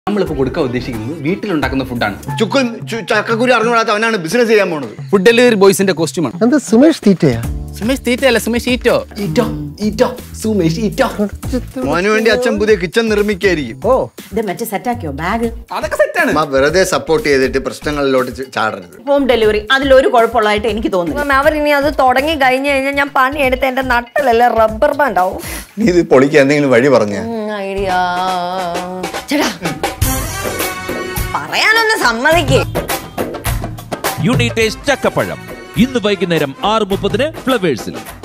നമ്മളിപ്പോൾ കൊടുക്കാൻ ഉദ്ദേശിക്കുന്നത് വീട്ടിലുണ്ടാക്കുന്ന ഫുഡാണ് ചുക്കും ചു- ചക്കക്കുരു അറിഞ്ഞുകൂടാത്ത അവനാണ് ബിസിനസ് ചെയ്യാൻ പോണത് ഫുഡ് ഡെലിവറി ബോയ്സിന്റെ കോസ്റ്റ്യൂമാണ് എന്താ സുമേഷ് തീറ്റയാ സുമേഷ് തീറ്റയല്ല സുമേഷ് ഈറ്റോ ഈറ്റോ ഈറ്റോ സുമേഷ് ഈറ്റോ മോന് വേണ്ടി അച്ഛൻ പുതിയ കിച്ചൺ നിർമ്മിക്കായിരിക്കും ഓ ഇത് മറ്റേ സെറ്റാക്കിയോ ബാഗ് അതൊക്കെ സെറ്റാണ് അമ്മ വെറുതെ സപ്പോർട്ട് ചെയ്തിട്ട് പ്രശ്നങ്ങളിലോട്ട് ച- ചാടരുത് ഹോം ഡെലിവറി അതിലൊരു കുഴപ്പമുള്ളതായിട്ട് എനിക്ക് തോന്നുന്നു അപ്പം അവർ ഇനി അത് തുടങ്ങി കഴിഞ്ഞു കഴിഞ്ഞാൽ ഞാൻ പണിയെടുത്ത് എന്റെ നട്ടിലല്ലേ റബ്ബർ ബാൻഡ് ആവും നീ ഇത് പൊളിക്കാൻ എന്തെങ്കിലും വഴി പറഞ്ഞ ഐഡിയ ചേട്ടാ പറയാനൊന്ന് സമ്മതിക്കേ യുണൈറ്റേഴ്സ് ചക്കപ്പഴം ഇന്ന് വൈകുന്നേരം ആറ് മുപ്പതിന് ഫ്ലവേഴ്സിൽ